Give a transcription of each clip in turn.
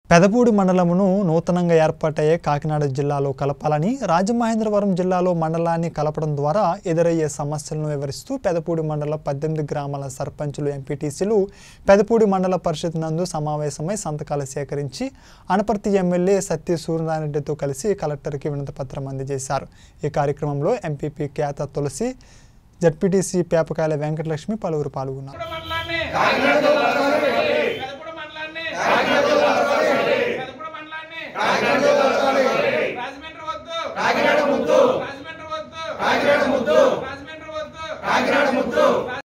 పెదపూడి మండలమును నూతనంగా ఏర్పాటయ్యే కాకినాడ జిల్లాలో కలపాలని రాజమహేంద్రవరం జిల్లాలో మండలాన్ని కలపడం ద్వారా ఎదురయ్యే సమస్యలను వివరిస్తూ పెదపూడి మండల పద్దెనిమిది గ్రామాల సర్పంచులు ఎంపీటీసీలు పెదపూడి మండల పరిషత్ నందు సమావేశమై సంతకాలు సేకరించి అనపర్తి ఎమ్మెల్యే సత్య సూర్యనారాయణరెడ్డితో కలిసి కలెక్టర్కి వినతిపత్రం అందజేశారు ఈ కార్యక్రమంలో ఎంపీపీ కేత తులసి జడ్పీటీసీ పేపకాయల వెంకటలక్ష్మి పలువురు పాల్గొన్నారు పెదపూడి మండలాన్ని పెదపూడి మండలాన్ని పెదపూడి మండలాన్ని రాజమండ్రి వద్దు రాజమండ్రి వద్దు రాజమండ్రి వద్దు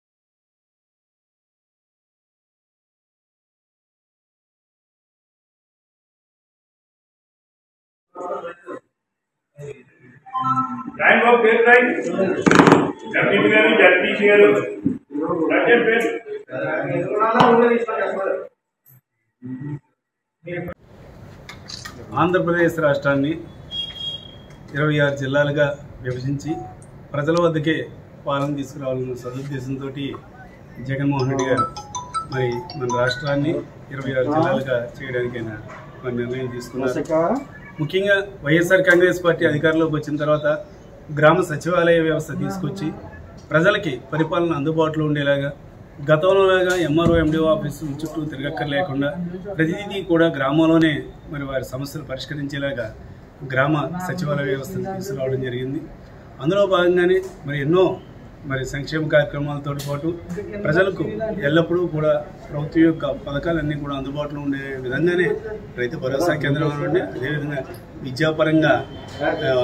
రాయండి బాబు పేరు రాయండి ఎంపీ గారు జడ్పీసీ గారు రాజేష్ పేరు ఆంధ్రప్రదేశ్ రాష్ట్రాన్ని ఇరవై ఆరు జిల్లాలుగా విభజించి ప్రజల వద్దకే పాలన తీసుకురావాలన్న సదుద్దేశంతో జగన్మోహన్ రెడ్డి గారు మరి మన రాష్ట్రాన్ని ఇరవై ఆరు జిల్లాలుగా చేయడానికైనా మరి నిర్ణయం తీసుకున్నారు ముఖ్యంగా వైఎస్ఆర్ కాంగ్రెస్ పార్టీ అధికారంలోకి వచ్చిన తర్వాత గ్రామ సచివాలయ వ్యవస్థ తీసుకొచ్చి ప్రజలకి పరిపాలన అందుబాటులో ఉండేలాగా గతంలోలాగా ఎంఆర్ఓ ఎండిఓ ఆఫీసు చుట్టూ తిరగక్కర్ లేకుండా ప్రతిదీ కూడా గ్రామంలోనే మరి వారి సమస్యలు పరిష్కరించేలాగా గ్రామ సచివాలయ వ్యవస్థను తీసుకురావడం జరిగింది అందులో భాగంగానే మరి ఎన్నో మరి సంక్షేమ కార్యక్రమాలతో పాటు ప్రజలకు ఎల్లప్పుడూ కూడా ప్రభుత్వం యొక్క పథకాలన్నీ కూడా అందుబాటులో ఉండే విధంగానే రైతు భరోసా కేంద్రం అనివ్వండి అదేవిధంగా విద్యాపరంగా ఆ,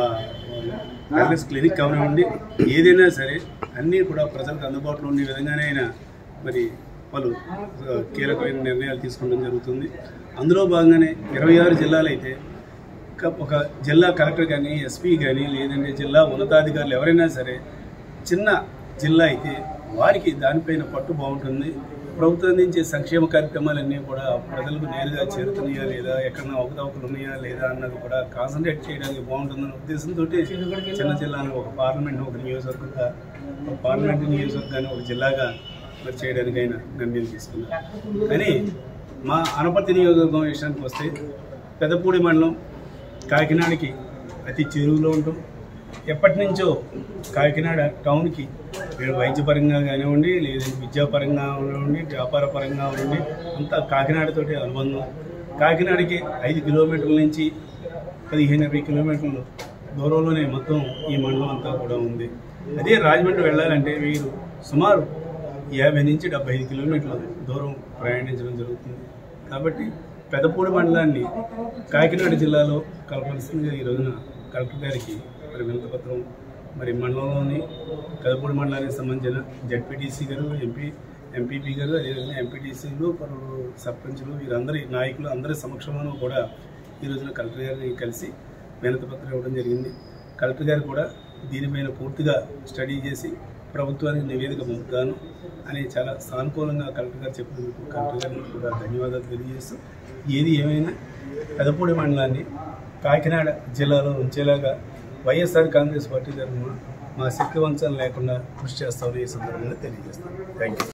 వెల్నెస్ క్లినిక్ కానివ్వండి ఏదైనా సరే అన్నీ కూడా ప్రజలకు అందుబాటులో ఉండే విధంగానే ఆయన మరి పలు ఆ, కీలకమైన నిర్ణయాలు తీసుకోవడం జరుగుతుంది అందులో భాగంగానే ఇరవై ఆరు జిల్లాలు అయితే ఒక- ఒక జిల్లా కలెక్టర్ కానీ ఎస్పీ కానీ లేదంటే జిల్లా ఉన్నతాధికారులు ఎవరైనా సరే చిన్న జిల్లా అయితే వారికి దానిపైన పట్టు బాగుంటుంది ప్రభుత్వం అందించే సంక్షేమ కార్యక్రమాలన్నీ కూడా ప్రజలకు నేరుగా చేరుతున్నాయా లేదా ఎక్కడన్నా అవకతవకలు ఉన్నాయా లేదా అన్నది కూడా కాన్సన్ట్రేట్ చేయడానికి బాగుంటుందన్న ఉద్దేశంతో చిన్న జిల్లాను ఒక పార్లమెంట్ ఒక నియోజకవర్గంగా ఒక పార్లమెంట్ నియోజకవర్గాన్ని ఒక జిల్లాగా మరి చేయడానికి ఆయన నిర్ణయం తీసుకున్నారు కానీ మా అనపర్తి నియోజకవర్గం విషయానికి వస్తే పెదపూడి మండలం కాకినాడకి అతి చెరువులో ఉంటాం ఎప్పటి నుంచో కాకినాడ టౌన్కి వీడు వైద్యపరంగా కానివ్వండి లేదంటే విద్యాపరంగా కానివ్వండి వ్యాపార పరంగా కానివ్వండి అంతా కాకినాడతోటి అనుబంధం కాకినాడకి ఐదు కిలోమీటర్ల నుంచి పదిహేను ఇరవై కిలోమీటర్లు దూరంలోనే మొత్తం ఈ మండలం అంతా కూడా ఉంది అదే రాజమండ్రి వెళ్ళాలంటే వీరు సుమారు యాభై నుంచి డెబ్బై ఐదు కిలోమీటర్ల దూరం ప్రయాణించడం జరుగుతుంది కాబట్టి పెదపూడి మండలాన్ని కాకినాడ జిల్లాలో కలపాల్సిందిగా ఈ రోజున కలెక్టర్ గారికి మరి వినతిపత్రం మరి మండలంలోని పెదపూడి మండలానికి సంబంధించిన జడ్పీటీసీ గారు ఎంపీ ఎంపీపీ గారు అదేవిధంగా ఎంపీటీసీలు పలువురు సర్పంచులు వీరందరి నాయకులు అందరి సమక్షంలోనూ కూడా ఈ రోజున కలెక్టర్ గారిని కలిసి వినతిపత్రం ఇవ్వడం జరిగింది కలెక్టర్ గారు కూడా దీనిపైన పూర్తిగా స్టడీ చేసి ప్రభుత్వానికి నివేదిక పంపుతాను అని చాలా సానుకూలంగా కలెక్టర్ గారు చెప్పినందుకు కలెక్టర్ గారికి కూడా ధన్యవాదాలు తెలియజేస్తూ ఏది ఏమైనా పెదపూడి మండలాన్ని కాకినాడ జిల్లాలో ఉంచేలాగా వైఎస్ఆర్ కాంగ్రెస్ పార్టీ తరఫున మా శక్తి వంచన లేకుండా కృషి చేస్తామని ఈ సందర్భంగా తెలియజేస్తాను థ్యాంక్ యూ